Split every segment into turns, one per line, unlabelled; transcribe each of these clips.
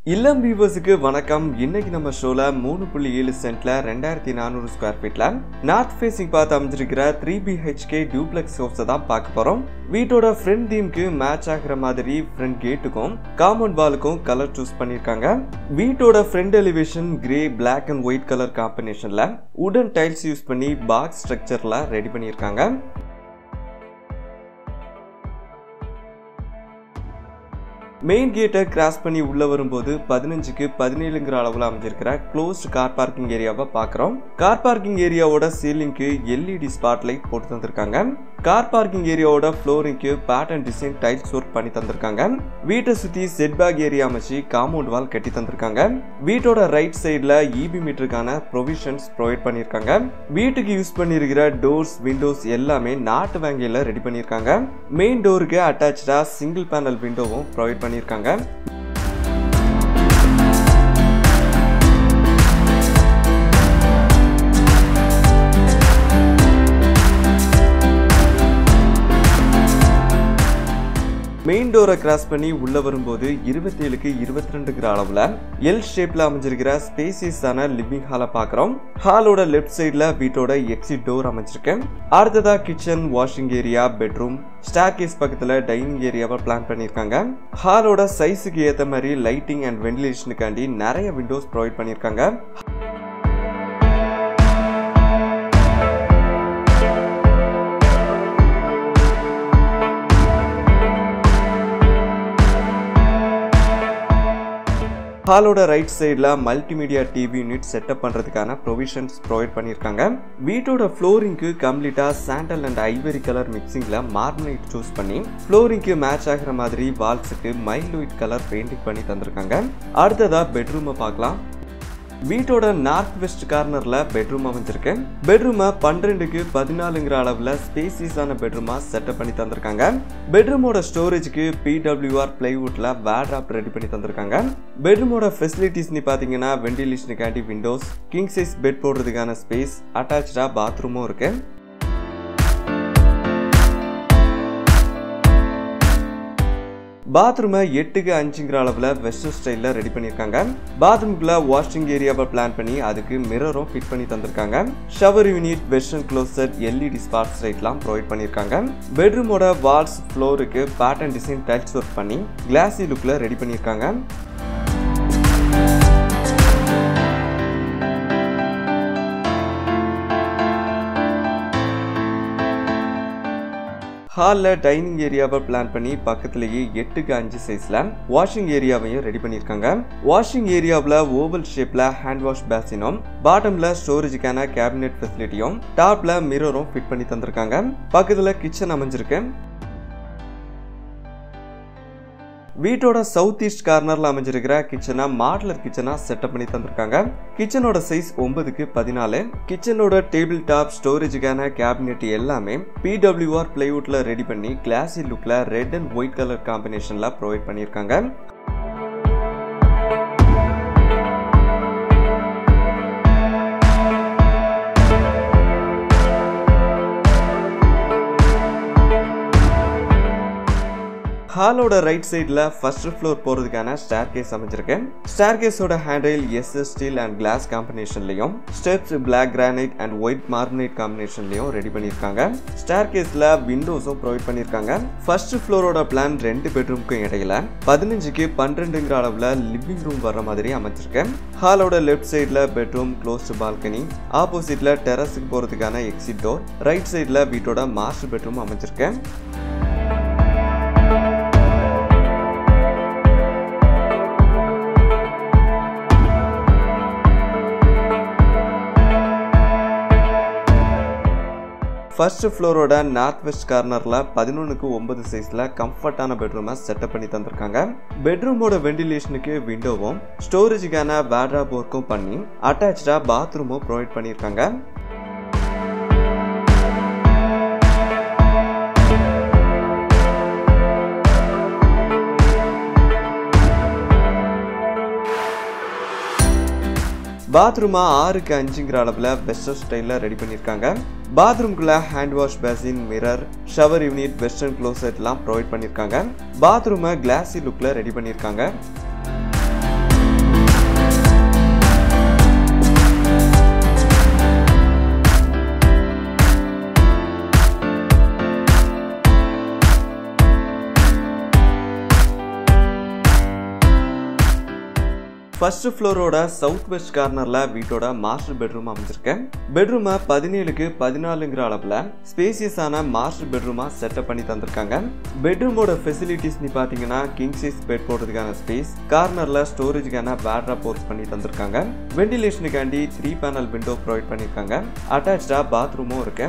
இளம் வியூவர்ஸுக்கு வணக்கம் இன்னைக்கு நம்ம ஷோல மூணு புள்ளி ஏழு சென்ட்ல ரெண்டாயிரத்தி நானூறு ஸ்கொயர் ஃபீட்ல நார்த் ஃபேசிங் பார்த்து அமைஞ்சிருக்கிற த்ரீ பிஹெச்கே டியூப்ளெக்ஸ் ஹவுஸை தான் பார்க்க போறோம் வீட்டோட ஃப்ரண்ட் தீம்க்கு மேட்ச் ஆகிற மாதிரி ஃப்ரண்ட் கேட்டுக்கும் காம்பவுண்ட் வாலுக்கும் கலர் சூஸ் பண்ணியிருக்காங்க வீட்டோட front elevation grey black and white colour காம்பினேஷன்ல உடன் டைல்ஸ் யூஸ் பண்ணி பாக்ஸ் ஸ்ட்ரக்சர்ல ரெடி பண்ணியிருக்காங்க மெயின் கேட்டை கிராஸ் பண்ணி உள்ள வரும்போது பதினஞ்சுக்கு பதினேழுங்கிற அளவில் அமைஞ்சிருக்கிற க்ளோஸ்ட் கார் பார்க்கிங் ஏரியாவை பார்க்குறோம் கார் பார்க்கிங் ஏரியாவோட சீலிங்க்கு எல்இடி ஸ்பாட் லைட் போட்டு தந்திருக்காங்க கார் பார்க்கிங் ஏரியாவோட ஃப்ளோரிங்க்கு பேட்டர்ன் டிசைன் டைல்ஸ் ஒர்க் பண்ணி தந்திருக்காங்க வீட்டை சுற்றி செட்பேக் ஏரியா அமைச்சு காம்பவுண்ட் வால் கட்டி தந்திருக்காங்க வீட்டோட ரைட் சைடில் இபி மீட்டருக்கான ப்ரொவிஷன்ஸ் ப்ரொவைட் பண்ணியிருக்காங்க வீட்டுக்கு யூஸ் பண்ணியிருக்கிற டோர்ஸ் விண்டோஸ் எல்லாமே நாட்டு வங்கியில் ரெடி பண்ணியிருக்காங்க மெயின் டோருக்கு அட்டாச்சாக சிங்கிள் பேனல் விண்டோவும் ப்ரொவைட் பண்ணியிருக்காங்க மெயின் டோரை கிராஸ் பண்ணி உள்ள வரும்போது இருபத்தேழுக்கு இருபத்தி ரெண்டுங்கிற அளவுல எல் ஷேப்ல அமைஞ்சிருக்கிற ஸ்பேசியஸான லிவிங் ஹாலை பார்க்குறோம் ஹாலோட லெஃப்ட் சைடில் வீட்டோட எக்ஸிட் டோர் அமைச்சிருக்கேன் அடுத்ததா kitchen washing area bedroom staircase பக்கத்தில் டைனிங் ஏரியாவை பிளான் பண்ணியிருக்காங்க ஹாலோட சைஸுக்கு ஏற்ற மாதிரி லைட்டிங் அண்ட் வென்டிலேஷனுக்காண்டி நிறைய விண்டோஸ் ப்ரொவைட் பண்ணியிருக்காங்க ஹாலோட ரைட் சைடில் மல்டிமீடியா டிவி யூனிட் செட்டப் பண்ணுறதுக்கான ப்ரொவிஷன்ஸ் ப்ரொவைட் பண்ணியிருக்காங்க வீட்டோட ஃப்ளோரிங்க்கு கம்ப்ளீட்டாக சாண்டல் அண்ட் ஐவரி கலர் மிக்சிங்கில் மார்மனைட் சூஸ் பண்ணி ஃப்ளோரிங்க்கு மேட்ச் ஆகிற மாதிரி வால்ஸுக்கு மைல்ட் ஒயிட் கலர் பெயிண்டிங் பண்ணி தந்திருக்காங்க அடுத்ததாக பெட்ரூமை பார்க்கலாம் வீட்டோட நார்த் வெஸ்ட் கார்னர்ல பெட்ரூம் அமைஞ்சிருக்கு பெட்ரூமை பன்னிரெண்டுக்கு பதினாலுங்கிற அளவுல ஸ்பேசியஸான பெட்ரூமா செட்டப் பண்ணி தந்திருக்காங்க பெட்ரூமோட ஸ்டோரேஜ்க்கு பிடபிள்யூஆர் பிளைவுட்ல வேட்ராப் ரெடி பண்ணி தந்திருக்காங்க பெட்ரூமோட ஃபெசிலிட்டிஸ்னு பாத்தீங்கன்னா வெண்டிலேஷனுக்காண்டி விண்டோஸ் கிங் சைஸ் பெட் போடுறதுக்கான ஸ்பேஸ் அட்டாச்சா பாத்ரூமும் இருக்கு பாத்ரூமை எட்டுக்கு அஞ்சுங்கிற அளவில் வெஸ்டர்ன் ஸ்டைலில் ரெடி பண்ணியிருக்காங்க பாத்ரூம்குள்ள வாஷிங் ஏரியாவை பிளான் பண்ணி அதுக்கு மிரரும் ஃபிட் பண்ணி தந்திருக்காங்க shower unit western closet LED spots லைட்லாம் ப்ரொவைட் பண்ணியிருக்காங்க பெட்ரூமோட வால்ஸ் ஃப்ளோருக்கு பேட்டர்ன் டிசைன் டைல்ஸ் ஒர்க் பண்ணி கிளாஸி லுக்கில் ரெடி பண்ணியிருக்காங்க ஹாலில் டைனிங் ஏரியாவை பிளான் பண்ணி பக்கத்துலேயே எட்டுக்கு அஞ்சு சைஸில் வாஷிங் ஏரியாவையும் ரெடி பண்ணியிருக்காங்க வாஷிங் ஏரியாவில் ஓவல் ஷேப்பில் ஹேண்ட் வாஷ் பேசினும் பாட்டமில் ஸ்டோரேஜுக்கான கேபினெட் ஃபெசிலிட்டியும் டாப்பில் மிரரும் ஃபிட் பண்ணி தந்திருக்காங்க பக்கத்தில் கிச்சன் அமைஞ்சிருக்கு வீட்டோட சவுத் ஈஸ்ட் கார்னர்ல அமைஞ்சிருக்கிற கிச்சனை மாடலர் கிச்சனா செட்டப் பண்ணி தந்திருக்காங்க கிச்சனோட சைஸ் ஒன்பதுக்கு பதினாலு கிச்சனோட டேபிள் டாப் ஸ்டோரேஜுக்கான கேபினெட் எல்லாமே பிடபிள்யூஆர் பிளைவுட்ல ரெடி பண்ணி கிளாசி லுக்ல ரெட் அண்ட் ஒயிட் கலர் காம்பினேஷன்ல ப்ரொவைட் பண்ணியிருக்காங்க ஹாலோட ரைட் சைடில் ஃபர்ஸ்ட் ஃப்ளோர் போகிறதுக்கான ஸ்டார் கேஸ் அமைஞ்சிருக்கு ஸ்டார் கேஸோட handle SS steel and glass காம்பினேஷன்லையும் steps black granite and white marbonite காம்பினேஷன்லையும் ரெடி பண்ணியிருக்காங்க ஸ்டார் கேஸில் விண்டோஸும் ப்ரொவைட் பண்ணியிருக்காங்க ஃபர்ஸ்ட் ஃப்ளோரோட பிளான் ரெண்டு பெட்ரூம்க்கும் இடையில பதினஞ்சுக்கு பன்னிரெண்டுங்கிற அளவில் லிவிங் ரூம் வர்ற மாதிரி அமைச்சிருக்கேன் ஹாலோட லெஃப்ட் சைடில் பெட்ரூம் க்ளோஸ்டு பால்கனி ஆப்போசிட்டில் டெரஸுக்கு போகிறதுக்கான எக்ஸிட் டோர் ரைட் சைடில் வீட்டோட மாஸ்டர் பெட்ரூம் அமைச்சிருக்கேன் ஃபர்ஸ்ட் ஃப்ளோரோட நார்த் வெஸ்ட் கார்னரில் பதினொன்றுக்கு ஒன்பது சைஸில் கம்ஃபர்ட்டான பெட்ரூமை செட்டப் பண்ணி தந்திருக்காங்க பெட்ரூமோட வெண்டிலேஷனுக்கு விண்டோவும் ஸ்டோரேஜுக்கான வேட்ராப் ஒர்க்கும் பண்ணி அட்டாச்சாக பாத்ரூமும் ப்ரொவைட் பண்ணியிருக்காங்க பாத்ரூமா ஆறுக்கு அஞ்சுங்கிற அளவில் வெஸ்டர்ன் ஸ்டைலில் ரெடி பண்ணியிருக்காங்க பாத்ரூம்குள்ள hand wash basin mirror shower unit western க்ளோசெட்லாம் ப்ரொவைட் பண்ணியிருக்காங்க பாத்ரூமை கிளாஸி லுக்கில் ரெடி பண்ணியிருக்காங்க ஃபர்ஸ்ட் ஃப்ளோரோட சவுத் வெஸ்ட் கார்னர்ல வீட்டோட மாஸ்டர் பெட்ரூம் அமைஞ்சிருக்கேன் பெட்ரூமை பதினேழுக்கு பதினாலுங்கிற அளவுல ஸ்பேசியஸான மாஸ்டர் பெட்ரூமா செட்டப் பண்ணி தந்திருக்காங்க பெட்ரூமோட ஃபெசிலிட்டிஸ் நீ பாத்தீங்கன்னா கிங் சைஸ் பெட் போடுறதுக்கான ஸ்பேஸ் கார்னர்ல ஸ்டோரேஜுக்கான பேட்ரா போர்ஸ் பண்ணி தந்திருக்காங்க வெண்டிலேஷனுக்காண்டி த்ரீ பேனல் விண்டோ ப்ரொவைட் பண்ணியிருக்காங்க அட்டாச்சா பாத்ரூமும் இருக்கு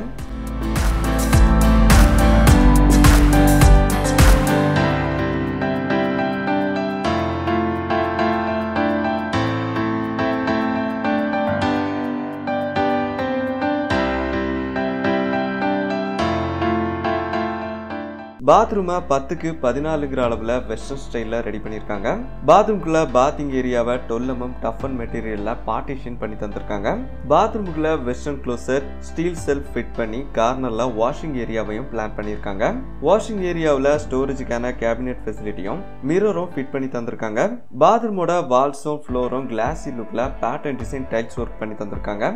பாத்ரூமை பத்துக்கு பதினாலுங்கிற அளவில் வெஸ்டர்ன் ஸ்டைலில் ரெடி பண்ணியிருக்காங்க பாத்ரூம்குள்ள பாத்திங் ஏரியாவை டொல்லமும் டஃப் அண்ட் மெட்டீரியலில் பார்ட்டிஷன் பண்ணி தந்திருக்காங்க பாத்ரூமுக்குள்ள western closet steel shelf fit பண்ணி கார்னரில் வாஷிங் ஏரியாவையும் பிளான் பண்ணியிருக்காங்க வாஷிங் ஏரியாவில் ஸ்டோரேஜுக்கான கேபினெட் ஃபெசிலிட்டியும் மிரரும் ஃபிட் பண்ணி தந்திருக்காங்க பாத்ரூமோட வால்ஸும் ஃப்ளோரும் கிளாஸி லுக்கில் பேட்டர்ன் டிசைன் டைல்ஸ் ஒர்க் பண்ணி தந்திருக்காங்க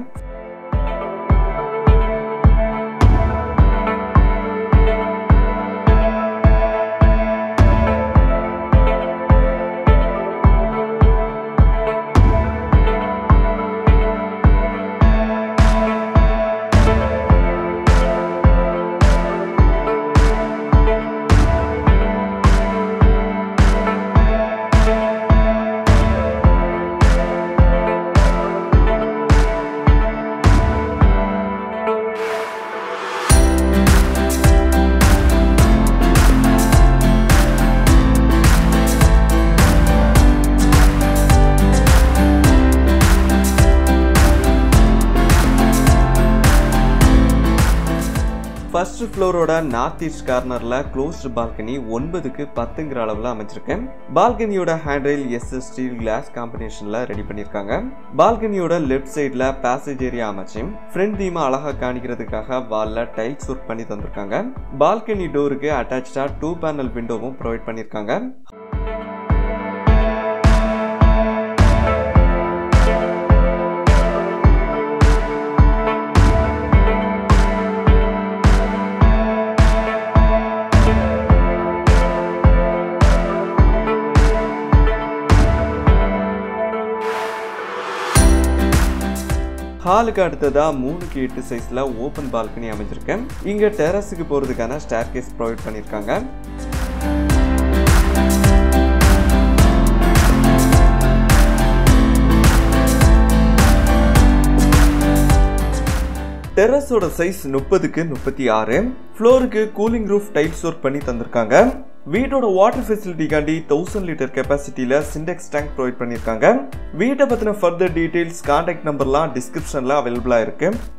ஃபர்ஸ்ட் ஃப்ளோரோட நார்த் ஈஸ்ட் கார்னர்ல க்ளோஸ்டு பால்கனி ஒன்பதுக்கு பத்துங்கிற அளவில் அமைச்சிருக்கேன் பால்கனியோட ஹேண்ட்ரைல் எஸ் ஸ்டீல் கிளாஸ் காம்பினேஷன்ல ரெடி பண்ணியிருக்காங்க பால்கனியோட லெஃப்ட் சைடில் பேசேஜ் ஏரியா அமைச்சு ஃப்ரண்ட் தீமா அழகா காணிக்கிறதுக்காக வால்ல டைல்ஸ் ஒர்க் பண்ணி தந்திருக்காங்க பால்கனி டோருக்கு அட்டாச்சா டூ பேனல் விண்டோவும் ப்ரொவைட் பண்ணியிருக்காங்க ஹாலுக்கு அடுத்ததா மூணுக்கு எட்டு சைஸ்ல ஓப்பன் பால்கனி அமைஞ்சிருக்கேன் இங்க டெரஸுக்கு போறதுக்கான ஸ்டேர் கேஸ் ப்ரொவைட் பண்ணியிருக்காங்க டெரஸோட சைஸ் முப்பதுக்கு முப்பத்தி ஆறு ஃப்ளோருக்கு கூலிங் ரூஃப் டைல்ஸ் ஒர்க் பண்ணி தந்திருக்காங்க வீட்டோட வாட்டர் ஃபெசிலிட்டிக்காண்டி தௌசண்ட் லிட்டர் கெப்பாசிட்டியில் சிண்டெக்ஸ் டேங்க் ப்ரொவைட் பண்ணியிருக்காங்க வீட்டை பற்றின ஃபர்தர் டீட்டெயில்ஸ் கான்டாக்ட் நம்பர்லாம் டிஸ்கிரிப்ஷனில் அவைலபிளாக இருக்குது